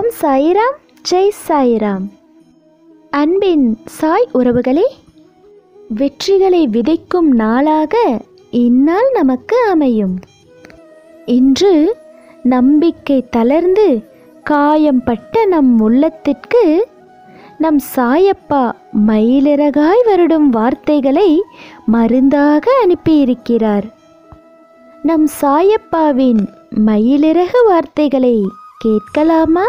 ஓம் சாய்ராம் ஜெய் சாய்ராம் அன்பின் சாய் உறவுகளே வெற்றிகளை விதைக்கும் நாளாக இந்நாள் நமக்கு அமையும் இன்று நம்பிக்கை தளர்ந்து காயம்பட்ட நம் உள்ளத்திற்கு நம் சாயப்பா மயிலிறகாய் வருடும் வார்த்தைகளை மருந்தாக அனுப்பியிருக்கிறார் நம் சாயப்பாவின் மயிலிறகு வார்த்தைகளை கேட்கலாமா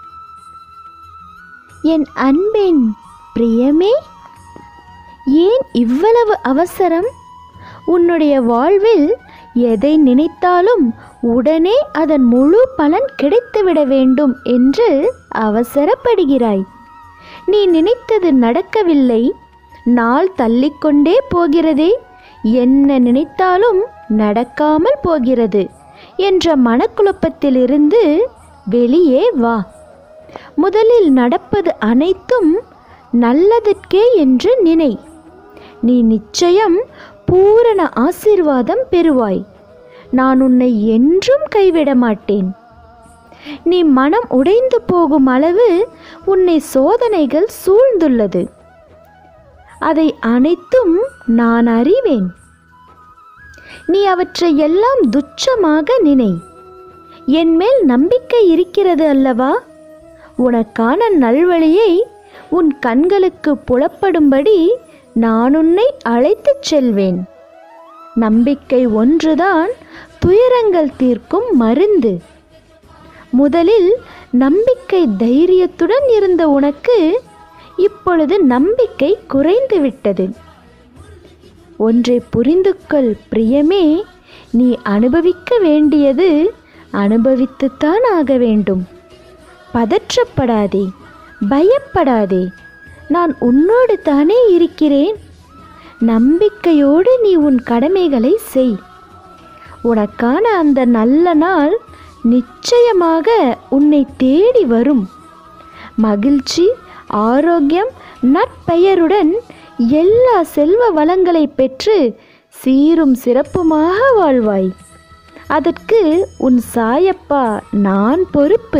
என் அன்பின் பிரியமே ஏன் இவ்வளவு அவசரம் உன்னுடைய வாழ்வில் எதை நினைத்தாலும் உடனே அதன் முழு பலன் கிடைத்துவிட வேண்டும் என்று அவசரப்படுகிறாய் நீ நினைத்தது நடக்கவில்லை நாள் தள்ளிக்கொண்டே போகிறதே என்ன நினைத்தாலும் நடக்காமல் போகிறது என்ற மனக்குழப்பத்திலிருந்து வெளியே வா முதலில் நடப்பது அனைத்தும் நல்லதற்கே என்று நினை நீ நிச்சயம் பூரண ஆசீர்வாதம் பெறுவாய் நான் உன்னை என்றும் கைவிட மாட்டேன் நீ மனம் உடைந்து போகும் அளவு உன்னை சோதனைகள் சூழ்ந்துள்ளது அதை அனைத்தும் நான் அறிவேன் நீ அவற்றை எல்லாம் துச்சமாக நினை என் மேல் நம்பிக்கை இருக்கிறது அல்லவா உனக்கான நல்வழியை உன் கண்களுக்கு புலப்படும்படி நான் உன்னை அழைத்துச் செல்வேன் நம்பிக்கை ஒன்றுதான் துயரங்கள் தீர்க்கும் மருந்து முதலில் நம்பிக்கை தைரியத்துடன் இருந்த உனக்கு இப்பொழுது நம்பிக்கை குறைந்து விட்டது ஒன்றை புரிந்து கொள் பிரியமே நீ அனுபவிக்க வேண்டியது அனுபவித்துத்தான் ஆக வேண்டும் பதற்றப்படாதே பயப்படாதே நான் உன்னோடு தானே இருக்கிறேன் நம்பிக்கையோடு நீ உன் கடமைகளை செய் உனக்கான அந்த நல்ல நாள் நிச்சயமாக உன்னை தேடி வரும் மகிழ்ச்சி ஆரோக்கியம் நற்பெயருடன் எல்லா செல்வ வளங்களை பெற்று சீரும் சிறப்புமாக வாழ்வாய் அதற்கு உன் சாயப்பா நான் பொறுப்பு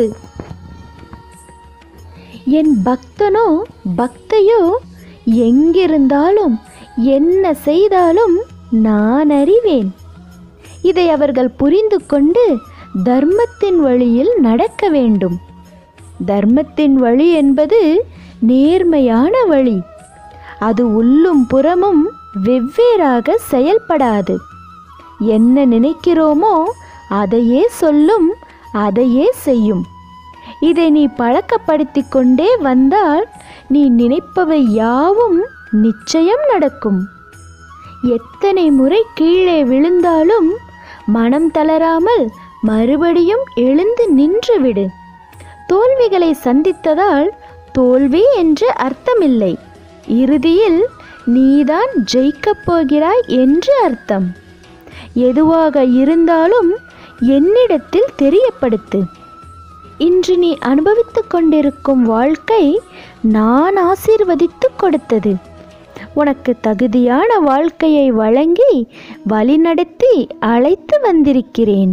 என் பக்தனோ பக்தையோ எங்கிருந்தாலும் என்ன செய்தாலும் நான் அறிவேன் இதை அவர்கள் புரிந்து கொண்டு தர்மத்தின் வழியில் நடக்க வேண்டும் தர்மத்தின் வழி என்பது நேர்மையான வழி அது உள்ளும் புறமும் வெவ்வேறாக செயல்படாது என்ன நினைக்கிறோமோ அதையே சொல்லும் அதையே செய்யும் இதை நீ பழக்கப்படுத்தி கொண்டே வந்தால் நீ நினைப்பவை யாவும் நிச்சயம் நடக்கும் எத்தனை முறை கீழே விழுந்தாலும் மனம் தளராமல் மறுபடியும் எழுந்து நின்றுவிடு தோல்விகளை சந்தித்ததால் தோல்வி என்று அர்த்தமில்லை இறுதியில் நீதான் ஜெயிக்கப் போகிறாய் என்று அர்த்தம் எதுவாக இருந்தாலும் என்னிடத்தில் தெரியப்படுத்து இன்று நீ அனுபவித்துக் கொண்டிருக்கும் வாழ்க்கை நான் ஆசீர்வதித்து கொடுத்தது உனக்கு தகுதியான வாழ்க்கையை வழங்கி வழிநடத்தி அழைத்து வந்திருக்கிறேன்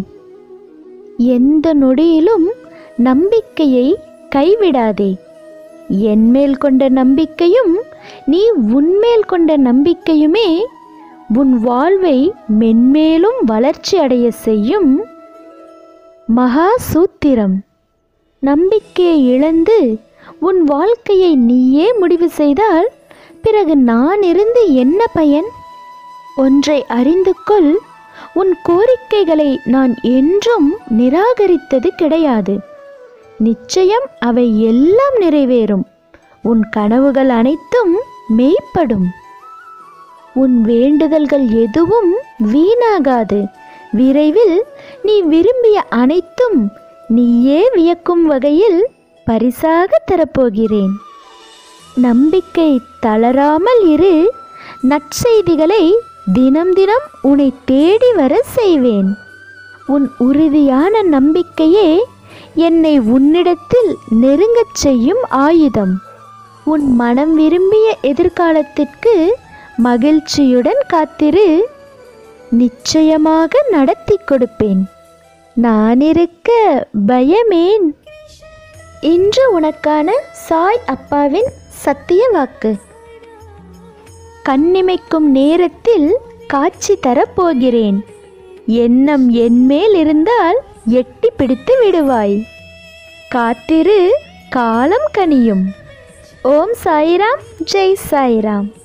எந்த நொடியிலும் நம்பிக்கையை கைவிடாதே என்மேல் கொண்ட நம்பிக்கையும் நீ உன்மேல் கொண்ட நம்பிக்கையுமே உன் வாழ்வை மென்மேலும் வளர்ச்சி அடைய செய்யும் மகா சூத்திரம் நம்பிக்கையை இழந்து உன் வாழ்க்கையை நீயே முடிவு செய்தால் பிறகு நான் இருந்து என்ன பயன் ஒன்றை அறிந்து கொள் உன் கோரிக்கைகளை நான் என்றும் நிராகரித்தது கிடையாது நிச்சயம் அவை எல்லாம் நிறைவேறும் உன் கனவுகள் அனைத்தும் மெய்ப்படும் உன் வேண்டுதல்கள் எதுவும் வீணாகாது விரைவில் நீ விரும்பிய அனைத்தும் நீயே வியக்கும் வகையில் பரிசாக தரப்போகிறேன் நம்பிக்கை தளராமல் இரு நற்செய்திகளை தினம் தினம் உன்னை தேடி வர செய்வேன் உன் உறுதியான நம்பிக்கையே என்னை உன்னிடத்தில் நெருங்கச் செய்யும் ஆயுதம் உன் மனம் விரும்பிய எதிர்காலத்திற்கு மகிழ்ச்சியுடன் காத்திரு நிச்சயமாக நடத்தி கொடுப்பேன் நான் இருக்க பயமேன் இன்று உனக்கான சாய் அப்பாவின் சத்திய வாக்கு கண்ணிமைக்கும் நேரத்தில் காட்சி தரப்போகிறேன் எண்ணம் என்மேல் இருந்தால் எட்டி பிடித்து விடுவாய் காத்திரு காலம் கனியும் ஓம் சாய்ராம் ஜெய் சாய்ராம்